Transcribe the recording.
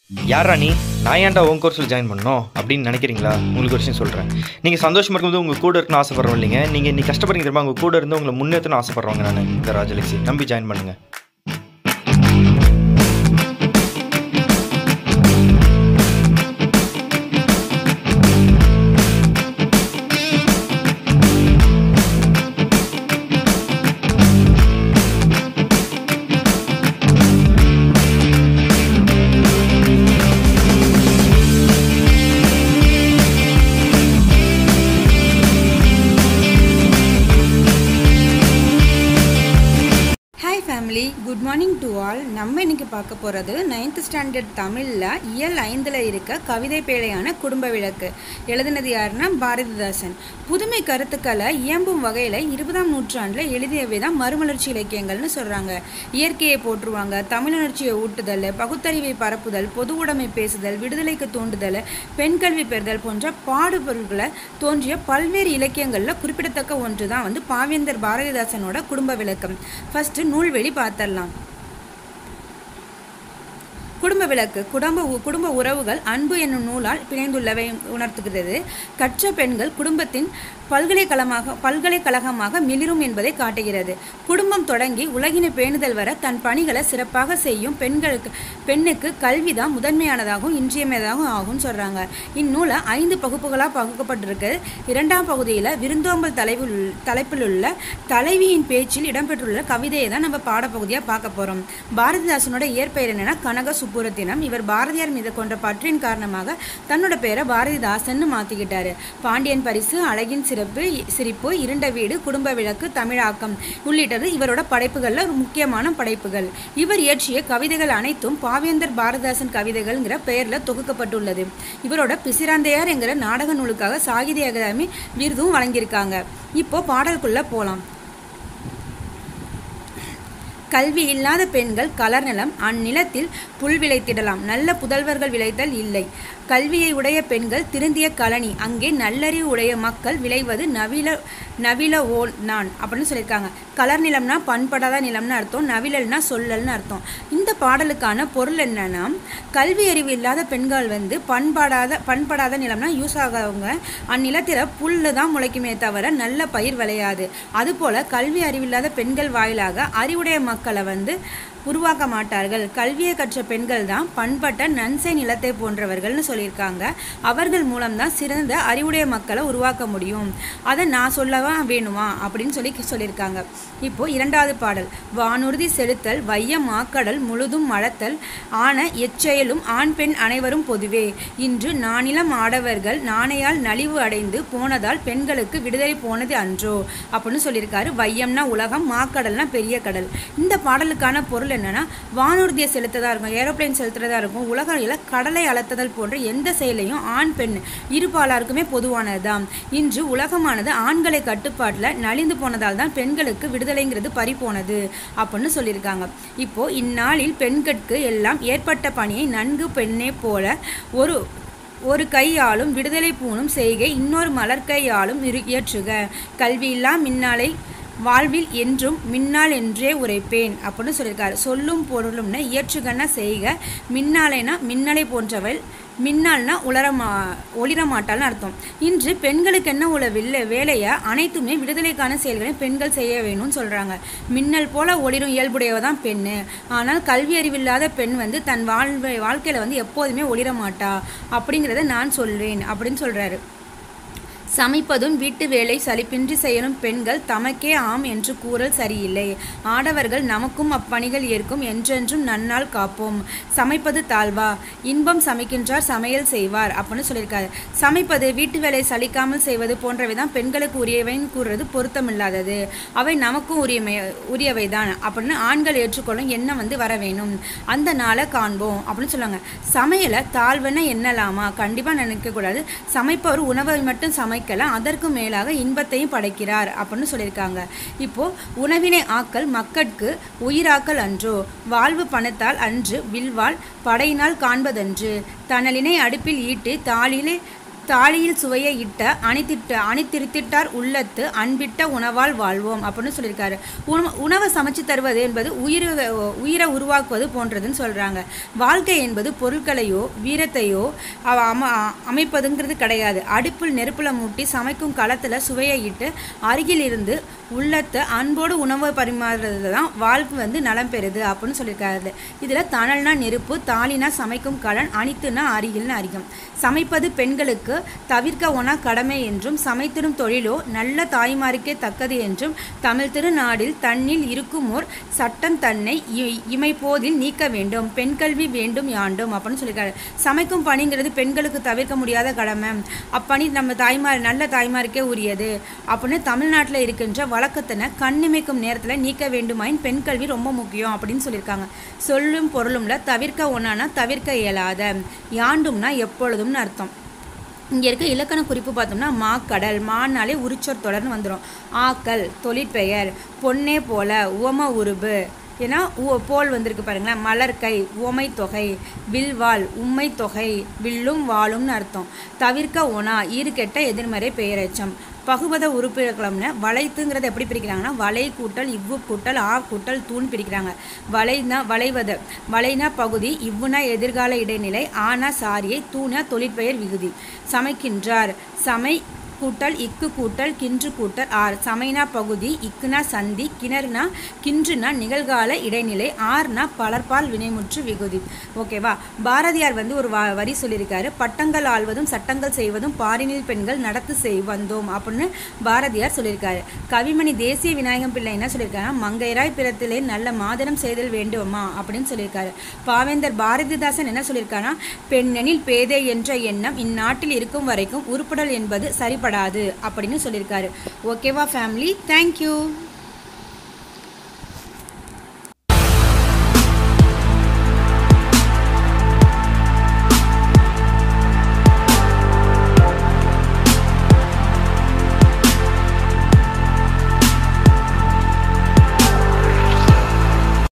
யாரா நீ நான் ஏன்டா உன் கோர்ஸில் ஜாயின் பண்ணணும் அப்படின்னு நினைக்கிறீங்களா உங்களுக்கு ஒரு விஷயம் சொல்கிறேன் நீங்கள் சந்தோஷமாக இருக்கும்போது உங்கள் கூட இருக்கணும்னு ஆசைப்படுறோம் இல்லைங்க நீங்கள் இன்னைக்கு கஷ்டப்படுறீங்க தெரியுமா உங்கள் கூட இருந்து உங்களை முன்னேற்றணும் ஆசைப்படுறவங்க நான் இந்த ராஜலட்சுமி நம்பி ஜாயின் பண்ணுங்கள் hi family good morning to all நம்ம இன்னைக்கு பார்க்க போகிறது நைன்த் ஸ்டாண்டர்ட் தமிழில் இயல் ஐந்தில் இருக்க கவிதை பேழையான குடும்ப விளக்கு எழுதினது யாருன்னா பாரதிதாசன் புதுமை கருத்துக்களை இயம்பும் வகையில் இருபதாம் நூற்றாண்டில் எழுதியவை தான் மறுமலர்ச்சி இலக்கியங்கள்னு சொல்கிறாங்க இயற்கையை போற்றுவாங்க தமிழுணர்ச்சியை ஊட்டுதல் பகுத்தறிவை பரப்புதல் பொது உடைமை பேசுதல் விடுதலைக்கு தூண்டுதல் பெண் கல்வி பெறுதல் போன்ற பாடுபொருள்களை தோன்றிய பல்வேறு இலக்கியங்களில் குறிப்பிடத்தக்க ஒன்று தான் வந்து பாவேந்தர் பாரதிதாசனோட குடும்ப விளக்கம் ஃபர்ஸ்ட் நூல்வெளி பார்த்துடலாம் குடும்ப விளக்கு குடும்ப உ- குடும்ப உறவுகள் அன்பு என்னும் நூலால் பிணைந்துள்ளவை உணர்த்துகிறது கற்ற பெண்கள் குடும்பத்தின் பல்கலைக்கழகமாக பல்கலைக்கழகமாக மிளிரும் என்பதை காட்டுகிறது குடும்பம் தொடங்கி உலகினை பேணுதல் வர தன் பணிகளை சிறப்பாக செய்யும் பெண்களுக்கு பெண்ணுக்கு கல்வி தான் முதன்மையானதாகவும் இன்றியமையானதாகவும் ஆகும்னு சொல்கிறாங்க இந்நூலை ஐந்து பகுப்புகளாக பகுக்கப்பட்டிருக்கு இரண்டாம் பகுதியில் விருந்தோம்பல் தலைவில் உள்ள- தலைப்பில் உள்ள தலைவியின் பேச்சில் இடம்பெற்றுள்ள கவிதையை தான் நம்ம பாடப்பகுதியாக பார்க்க போகிறோம் பாரதிதாசனோட இயற்பெயர் என்னன்னா கனக சுப்புரத்தினம் இவர் பாரதியார் மீது கொண்ட பற்றின் காரணமாக தன்னோட பெயரை பாரதிதாசன்னு மாற்றிக்கிட்டாரு பாண்டியன் பரிசு அழகின் சிறப்பு சிரிப்பு இருண்ட வீடு குடும்ப விளக்கு தமிழாக்கம் உள்ளிட்டது இவரோட படைப்புகளில் ஒரு முக்கியமான படைப்புகள் இவர் இயற்றிய கவிதைகள் அனைத்தும் பாவேந்தர் பாரதிதாசன் கவிதைகள்ங்கிற பெயரில் தொகுக்கப்பட்டுள்ளது இவரோட பிசிராந்தையார் என்கிற நாடக நூலுக்காக சாகித்ய அகாதமி விருதும் வழங்கியிருக்காங்க இப்போ பாடலுக்குள்ள போகலாம் கல்வி இல்லாத பெண்கள் கலர் நிலம் அந்நிலத்தில் புல் விளைத்திடலாம் நல்ல புதல்வர்கள் விளைத்தல் இல்லை கல்வியை உடைய பெண்கள் திருந்திய கழனி அங்கே நல்லறிவு உடைய மக்கள் விளைவது நவில நவில ஓல் நான் அப்படின்னு சொல்லியிருக்காங்க கலர் நிலம்னா பண்படாத நிலம்னு அர்த்தம் நவிழல்னா சொல்லல்னு அர்த்தம் இந்த பாடலுக்கான பொருள் என்னன்னா கல்வி அறிவு இல்லாத பெண்கள் வந்து பண்பாடாத பண்படாத நிலம்னா யூஸ் ஆகாதவங்க அந்நிலத்தில் புல்லு தான் முளைக்குமே தவிர நல்ல பயிர் விளையாது அதுபோல கல்வி அறிவில்லாத பெண்கள் வாயிலாக அறிவுடைய மக்களை வந்து உருவாக்க மாட்டார்கள் கல்வியை கற்ற பெண்கள் தான் பண்பட்ட நன்சை நிலத்தை போன்றவர்கள்னு சொல்லியிருக்காங்க அவர்கள் மூலம்தான் சிறந்த அறிவுடைய மக்களை உருவாக்க முடியும் அதை நான் சொல்லவா வேணுமா அப்படின்னு சொல்லி சொல்லியிருக்காங்க இப்போ இரண்டாவது பாடல் வானுறுதி செலுத்தல் வையம் மாக்கடல் முழுதும் மழத்தல் ஆன எச்செயலும் ஆண் பெண் அனைவரும் பொதுவே இன்று நானிலம் ஆடவர்கள் நாணையால் நலிவு அடைந்து போனதால் பெண்களுக்கு விடுதலை போனது அன்றோ அப்படின்னு சொல்லியிருக்காரு வையம்னா உலகம் மாக்கடல்னா பெரிய கடல் இந்த பாடலுக்கான பொருள் என்னன்னா வானூர்தியை செலுத்ததா இருக்கும் ஏரோப்ளேன் செலுத்துறதா இருக்கும் உலகில் கடலை அளத்ததல் போன்ற எந்த செயலையும் ஆண் பெண் இருபாலாருக்குமே பொதுவானதுதான் இன்று உலகமானது ஆண்களை கட்டுப்பாட்டில் நலிந்து போனதால் தான் பெண்களுக்கு விடுதலைங்கிறது பறி போனது அப்படின்னு சொல்லியிருக்காங்க இப்போ இந்நாளில் பெண்களுக்கு எல்லாம் ஏற்பட்ட பணியை நன்கு பெண்ணே போல ஒரு ஒரு கையாலும் விடுதலை பூணும் செய்கை இன்னொரு மலர் கையாலும் இரு- இயற்றுக கல்வியில்லா மின்னாலை வாழ்வில் என்றும் மின்னாள் என்றே உரைப்பேன் அப்படின்னு சொல்லியிருக்காரு சொல்லும் பொருளும்னா இயற்றுகன்னா செய்க மின்னாலைனா மின்னலை போன்றவள் மின்னால்னா உலரமா ஒளிரமாட்டாள்னு அர்த்தம் இன்று பெண்களுக்கு என்ன உள்ள வில்ல வேலையை அனைத்துமே விடுதலைக்கான செயல்களை பெண்கள் செய்ய வேணும்னு சொல்கிறாங்க மின்னல் போல ஒளிரும் இயல்புடையவ தான் பெண்ணு ஆனால் கல்வி அறிவில்லாத பெண் வந்து தன் வாழ்வை வாழ்க்கையில் வந்து எப்போதுமே ஒளிர மாட்டா அப்படிங்கிறத நான் சொல்வேன் அப்படின்னு சொல்கிறாரு சமைப்பதும் வீட்டு வேலை சலிப்பின்றி செய்யணும் பெண்கள் தமக்கே ஆம் என்று கூறல் சரியில்லை ஆடவர்கள் நமக்கும் அப்பணிகள் ஏற்கும் என்றென்றும் நன்னால் காப்போம் சமைப்பது தாழ்வா இன்பம் சமைக்கின்றார் சமையல் செய்வார் அப்படின்னு சொல்லியிருக்காரு சமைப்பது வீட்டு வேலை சலிக்காமல் செய்வது போன்றவை தான் பெண்களுக்கு உரியவைன்னு கூறுறது பொருத்தமில்லாதது அவை நமக்கும் உரியமை உரியவை தான் அப்படின்னு ஆண்கள் ஏற்றுக்கொள்ளும் எண்ணம் வந்து வர வேணும் அந்த நாளை காண்போம் அப்படின்னு சொல்லுவாங்க சமையலை தாழ்வுன்னு எண்ணலாமா கண்டிப்பாக நினைக்கக்கூடாது சமைப்பவர் உணவை மட்டும் சமைக்கலாம் அதற்கு மேலாக இன்பத்தையும் படைக்கிறார் அப்படின்னு சொல்லியிருக்காங்க இப்போ உணவினை ஆக்கல் மக்கட்கு உயிராக்கல் அன்றோ வாழ்வு பணத்தால் அன்று வில்வாள் படையினால் காண்பதன்று தணலினை அடுப்பில் ஈட்டு தாளிலே தாலியில் சுவையை இட்ட அணித்திட்ட அணித்திருத்திட்டார் உள்ளத்து அன்பிட்ட உணவால் வாழ்வோம் அப்படின்னு சொல்லியிருக்காரு உணவு உணவை சமைச்சு தருவது என்பது உயிர் உயிரை உருவாக்குவது போன்றதுன்னு சொல்கிறாங்க வாழ்க்கை என்பது பொருட்களையோ வீரத்தையோ அவ- அம அமைப்பதுங்கிறது கிடையாது அடுப்பில் நெருப்பில் மூட்டி சமைக்கும் களத்தில் சுவையை இட்டு அருகில் இருந்து உள்ளத்தை அன்போடு உணவு பரிமாறுறது தான் வாழ்க்கை வந்து நலம் பெறுது அப்படின்னு சொல்லியிருக்காரு இதில் தணல்னா நெருப்பு தாலினா சமைக்கும் கலன் அணித்துனா அருகில்னு அறியும் சமைப்பது பெண்களுக்கு தவிர்க்க ஒணா கடமை என்றும் சமைத்திடும் தொழிலோ நல்ல தாய்மாருக்கே தக்கது என்றும் தமிழ் திருநாடில் தன்னில் இருக்குமோர் சட்டம் தன்னை இ- இமைப்போதில் நீக்க வேண்டும் பெண் கல்வி வேண்டும் யாண்டும் அப்படின்னு சொல்லியிருக்காரு சமைக்கும் பணிங்கிறது பெண்களுக்கு தவிர்க்க முடியாத கடமை அப்பணி நம்ம தாய்மார் நல்ல தாய்மாருக்கே உரியது அப்படின்னு தமிழ்நாட்டில் இருக்கின்ற வழக்கத்தினை கண்ணிமைக்கும் நேரத்தில் நீக்க வேண்டுமாயின் பெண் கல்வி ரொம்ப முக்கியம் அப்படின்னு சொல்லியிருக்காங்க சொல்லும் பொருளும்ல தவிர்க்க ஒன்றானா தவிர்க்க இயலாத யாண்டும்னா எப்பொழுதும்னு அர்த்தம் இங்கே இருக்க இலக்கண குறிப்பு பார்த்தோம்னா மாக்கடல் மானாலே உரிச்சொற் தொடர்னு வந்துடும் ஆக்கல் தொழிற்பெயர் பொன்னே போல உவம உருபு ஏன்னா உ போல் வந்திருக்கு பாருங்களேன் மலர்கை உவமை தொகை வில்வாள் உம்மை தொகை வில்லும் வாளும்னு அர்த்தம் தவிர்க்க ஒனா ஈறுகெட்ட எதிர்மறை பெயரெச்சம் பகுபத உறுப்பினர்கள்னு வளைத்துங்கிறத எப்படி பிரிக்கிறாங்கன்னா வளை கூட்டல் இவ்வு கூட்டல் ஆ கூட்டல் தூண் பிரிக்கிறாங்க வளைனா வளைவது வளைனா பகுதி இவ்வுனா எதிர்கால இடைநிலை ஆனா சாரியை தூணா தொழிற்பெயர் விகுதி சமைக்கின்றார் சமை கூட்டல் இக்கு கூட்டல் கின்று கூட்டல் ஆர் சமைனா பகுதி இக்குனா சந்தி கிணறுனா கின்றுனா நிகழ்கால இடைநிலை ஆர்னா பலர்பால் வினைமுற்று விகுதி ஓகேவா பாரதியார் வந்து ஒரு வ- வரி சொல்லியிருக்காரு பட்டங்கள் ஆள்வதும் சட்டங்கள் செய்வதும் பாரினில் பெண்கள் நடத்து செய் வந்தோம் அப்படின்னு பாரதியார் சொல்லியிருக்காரு கவிமணி தேசிய விநாயகம் பிள்ளை என்ன சொல்லியிருக்காருன்னா மங்கையராய் பிறத்திலே நல்ல மாதனம் செய்தல் வேண்டுமா அப்படின்னு சொல்லியிருக்காரு பாவேந்தர் பாரதிதாசன் என்ன சொல்லியிருக்காருன்னா பெண்ணெனில் பேதை என்ற எண்ணம் இந்நாட்டில் இருக்கும் வரைக்கும் உருப்படல் என்பது சரிபடாது அப்படின்னு சொல்லியிருக்காரு ஓகேவா ஃபேமிலி தேங்க்யூ